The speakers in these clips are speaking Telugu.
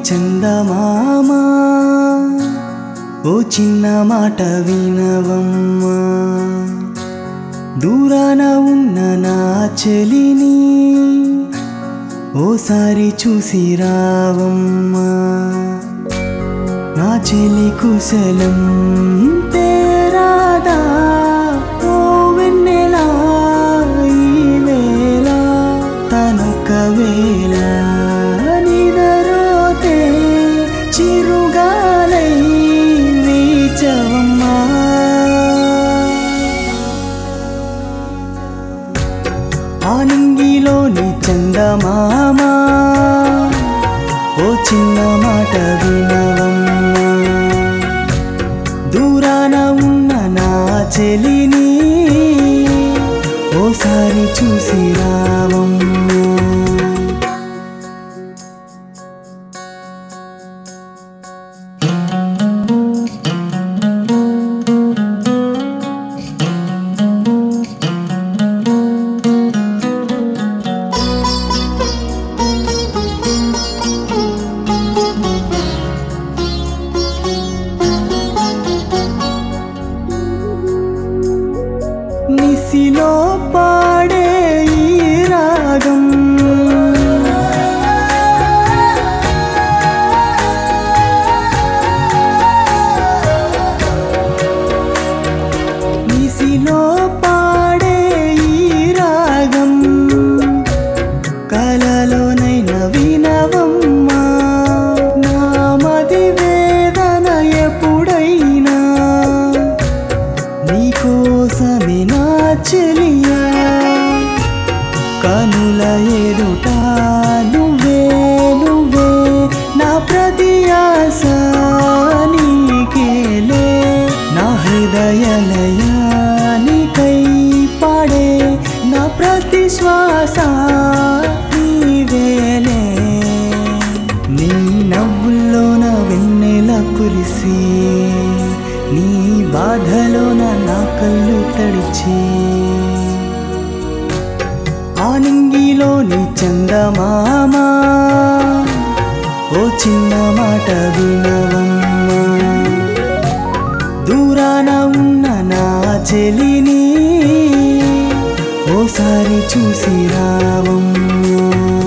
చందమామా ఓ చిన్న మాట వినవమ్మా దూరాన ఉన్న నా చెలిని ఓసారి చూసి రావమ్మా నా చెలి కుశలం తేరాదా ఓ వెన్నెలా ఈ వేళ తనొక వేళ నిదరోతే చిరుగాలై వీచవమ్మా ఆనంగిలోని చందమామా ఓ చిన్న మాట వినవమ్మా దూరాన ఉన్న నా చెలిని ఓసారి చూసి రావమ్మా నిసిలో పాడే ఈ రాగం నిసిలో పాడే ఈ రాగం కలలోనైన వినవమ్మా నా మది వేదన ఎప్పుడైనా నీకోసమే నా చెలియా కనుల ఎదుట నువ్వే నువ్వే నా ప్రతి ఆశ నీకేలే నా హృదయలయ నీకై పాడే నా ప్రతి శ్వాస నీవేలే నీ నవ్వుల్లోన వెన్నెల కురిసి నీ బాధలోన నా కళ్ళు తడిచి ఆనంగిలోని చందమామా ఓ చిన్న మాట వినవమ్మా దూరాన ఉన్న నా చెలిని ఓసారి చూసి రావమ్మా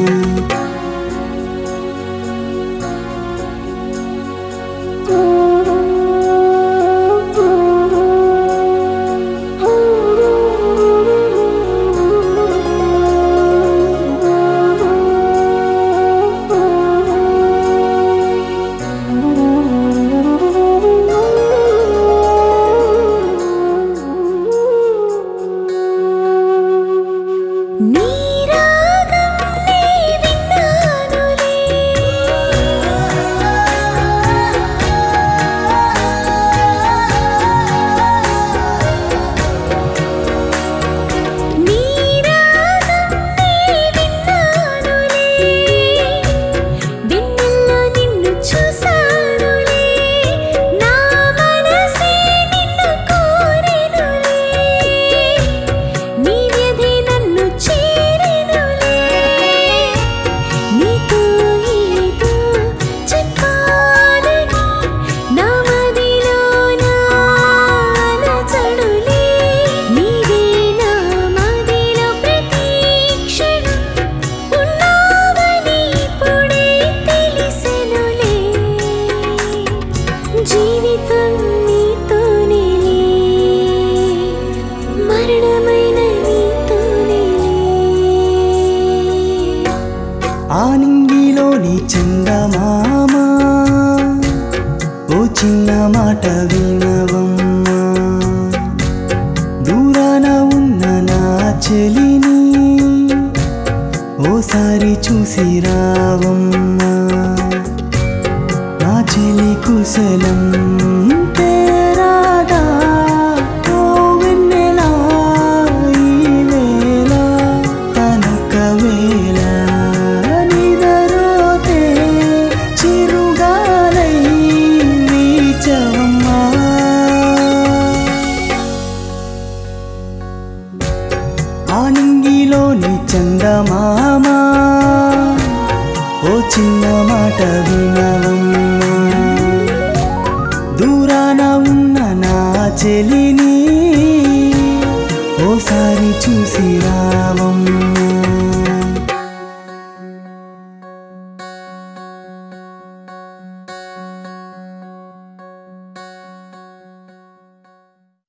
నీ రాగం నే విన్నానులే నీ రాగం నే విన్నానులే వెన్నెల్లో నిన్ను చూసానులే నా మనసే నిన్ను కోరెనులే నీ వ్యధి నన్ను చేరెనులే నీతో ఏదో చెప్పాలని నా మదిలో నా అలజడులే నీవే నా మదిలో ప్రతి క్షణం ఉన్నావని ఇప్పుడే తెలిసెనులే జీవితం నీతోనేలే మరణమైన నీతోనేలే ఆనంగిలోని చందమామా ఓ చిన్న మాట వినవమ్మా దూరాన ఉన్న నా చెలిని ఓసారి చూసి రావమ్మా నా చెలి కుశలం తేరాదా ఓ వెన్నెలా ఈ వేళ తనొక వేళ నిదరోతే చిరుగాలై వీచవమ్మా ఆనంగిలోని చందమామా ఓ చిన్న మాట వినవమ్మా ఓసారి చూసి రావమ్మా